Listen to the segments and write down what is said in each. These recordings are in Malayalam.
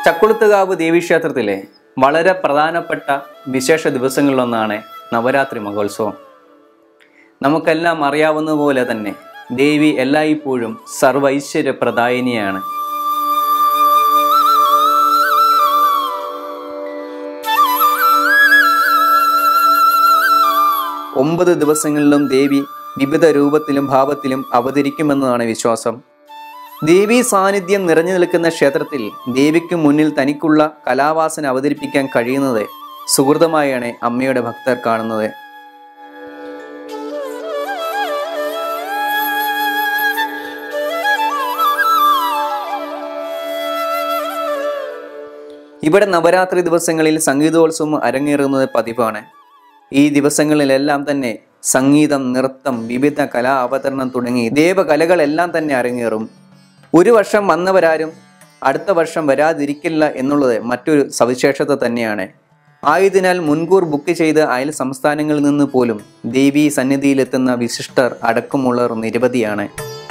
ചക്കുളത്തുകാവ് ദേവീക്ഷേത്രത്തിലെ വളരെ പ്രധാനപ്പെട്ട വിശേഷ ദിവസങ്ങളിലൊന്നാണ് നവരാത്രി മഹോത്സവം നമുക്കെല്ലാം അറിയാവുന്ന പോലെ തന്നെ ദേവി എല്ലായ്പ്പോഴും സർവ ഐശ്വര്യപ്രദായിനിയാണ് ഒമ്പത് ദിവസങ്ങളിലും ദേവി വിവിധ രൂപത്തിലും ഭാവത്തിലും അവതരിക്കുമെന്നതാണ് വിശ്വാസം ദേവീ സാന്നിധ്യം നിറഞ്ഞു നിൽക്കുന്ന ക്ഷേത്രത്തിൽ ദേവിക്ക് മുന്നിൽ തനിക്കുള്ള കലാവാസന അവതരിപ്പിക്കാൻ കഴിയുന്നത് സുഹൃതമായാണ് അമ്മയുടെ ഭക്തർ കാണുന്നത് ഇവിടെ നവരാത്രി ദിവസങ്ങളിൽ സംഗീതോത്സവം അരങ്ങേറുന്നത് പതിവാണ് ഈ ദിവസങ്ങളിലെല്ലാം തന്നെ സംഗീതം നൃത്തം വിവിധ കലാ അവതരണം തുടങ്ങി ദേവകലകളെല്ലാം തന്നെ അരങ്ങേറും ഒരു വർഷം വന്നവരാരും അടുത്ത വർഷം വരാതിരിക്കില്ല എന്നുള്ളത് മറ്റൊരു സവിശേഷത തന്നെയാണ് ആയതിനാൽ മുൻകൂർ ബുക്ക് ചെയ്ത് അയൽ സംസ്ഥാനങ്ങളിൽ നിന്ന് പോലും ദേവീ സന്നിധിയിലെത്തുന്ന വിശിഷ്ടർ അടക്കമുള്ളവർ നിരവധിയാണ്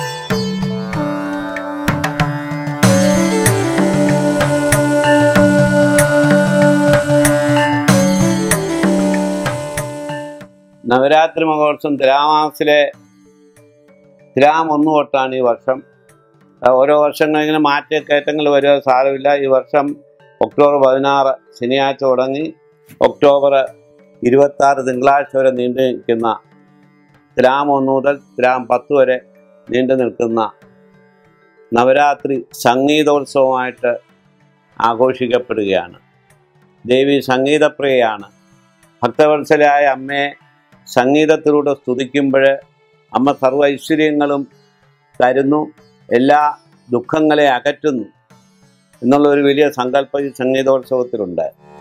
നവരാത്രി മഹോത്സവം തുലാമാസത്തിലെ തുലാം ഒന്ന് തൊട്ടാണ് ഈ വർഷം ആ, ഓരോ വർഷങ്ങൾ ഇങ്ങനെ മാറ്റക്കയറ്റങ്ങൾ വരുക സാരമില്ല ഈ വർഷം ഒക്ടോബർ പതിനാറ് ശനിയാഴ്ച തുടങ്ങി ഒക്ടോബർ ഇരുപത്തി ആറ് തിങ്കളാഴ്ച വരെ നീണ്ടു നിൽക്കുന്ന തുലാം ഒന്ന് മുതൽ തുലാം പത്ത് വരെ നീണ്ടു നിൽക്കുന്ന നവരാത്രി സംഗീതോത്സവമായിട്ട് ആഘോഷിക്കപ്പെടുകയാണ് ദേവി സംഗീതപ്രിയയാണ് ഭക്തവത്സലയായ അമ്മയെ സംഗീതത്തിലൂടെ സ്തുതിക്കുമ്പോൾ അമ്മ സർവ്വ ഐശ്വര്യങ്ങളും തരുന്നു എല്ലാ ദുഃഖങ്ങളെ അകറ്റുന്നു എന്നുള്ള ഒരു വലിയ സങ്കല്പം ഈ സംഗീതോത്സവത്തിലുണ്ട്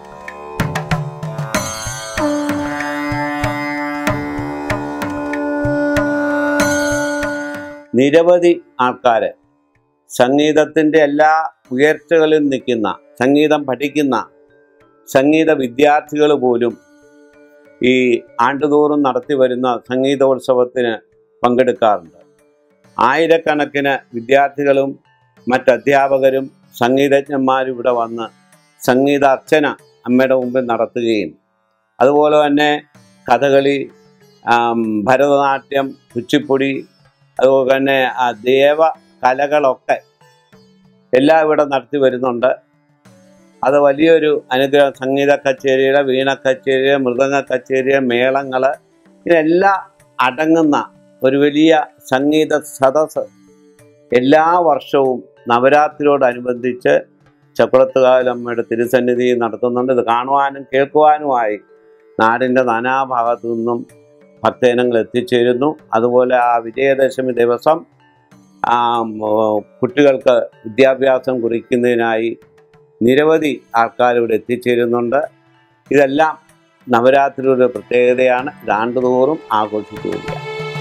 നിരവധി ആൾക്കാർ സംഗീതത്തിൻ്റെ എല്ലാ ഉയർച്ചകളിൽ നിൽക്കുന്ന സംഗീതം പഠിക്കുന്ന സംഗീത വിദ്യാർത്ഥികൾ പോലും ഈ ആണ്ടുതോറും നടത്തി വരുന്ന സംഗീതോത്സവത്തിന് പങ്കെടുക്കാറുണ്ട് ആയിരക്കണക്കിന് വിദ്യാർത്ഥികളും മറ്റ് അധ്യാപകരും സംഗീതജ്ഞന്മാരും ഇവിടെ വന്ന് സംഗീത അർച്ചന അമ്മയുടെ മുമ്പിൽ നടത്തുകയും അതുപോലെ തന്നെ കഥകളി ആം, ഭരതനാട്യം കുച്ചിപ്പുടി അതുപോലെ തന്നെ ആ ദേവ കലകളൊക്കെ എല്ലാം ഇവിടെ നടത്തി വരുന്നുണ്ട് അത് വലിയൊരു അനുഗ്രഹം സംഗീത കച്ചേരിയുടെ വീണ കച്ചേരി മൃദംഗ കച്ചേരി മേളങ്ങൾ ഇതെല്ലാം അടങ്ങുന്ന ഒരു വലിയ സംഗീത സദസ് എല്ലാ വർഷവും നവരാത്രിയോടനുബന്ധിച്ച് ചക്കുളത്തുകാലമ്മയുടെ തിരുസന്നിധി നടത്തുന്നുണ്ട് ഇത് കാണുവാനും കേൾക്കുവാനുമായി നാടിൻ്റെ നാനാഭാഗത്തു നിന്നും ഭക്തജനങ്ങൾ എത്തിച്ചേരുന്നു അതുപോലെ ആ വിജയദശമി ദിവസം ആ, ഉം, കുട്ടികൾക്ക് വിദ്യാഭ്യാസം കുറിക്കുന്നതിനായി നിരവധി ആൾക്കാർ ഇവിടെ എത്തിച്ചേരുന്നുണ്ട് ഇതെല്ലാം നവരാത്രിയുടെ പ്രത്യേകതയാണ് ഇത് ആണ്ടുതോറും ആഘോഷിച്ചു വരിക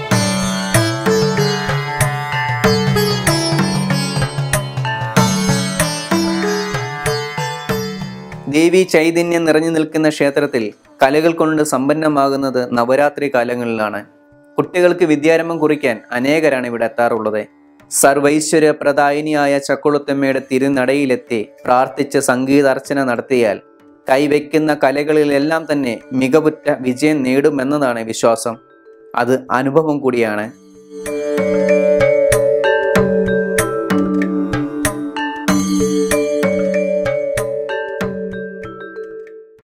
ദേവി ചൈതന്യം നിറഞ്ഞു നിൽക്കുന്ന ക്ഷേത്രത്തിൽ കലകൾ കൊണ്ട് സമ്പന്നമാകുന്നത് നവരാത്രി കാലങ്ങളിലാണ് കുട്ടികൾക്ക് വിദ്യാരംഭം കുറിക്കാൻ അനേകരാണ് ഇവിടെ എത്താറുള്ളത് സർവൈശ്വര്യ പ്രദായിനിയായ ചക്കുളത്തമ്മയുടെ തിരുനടയിലെത്തി പ്രാർത്ഥിച്ച് സംഗീതാർച്ചന നടത്തിയാൽ കൈവയ്ക്കുന്ന കലകളിലെല്ലാം തന്നെ മികവുറ്റ വിജയം നേടുമെന്നതാണ് വിശ്വാസം അത് അനുഭവം കൂടിയാണ്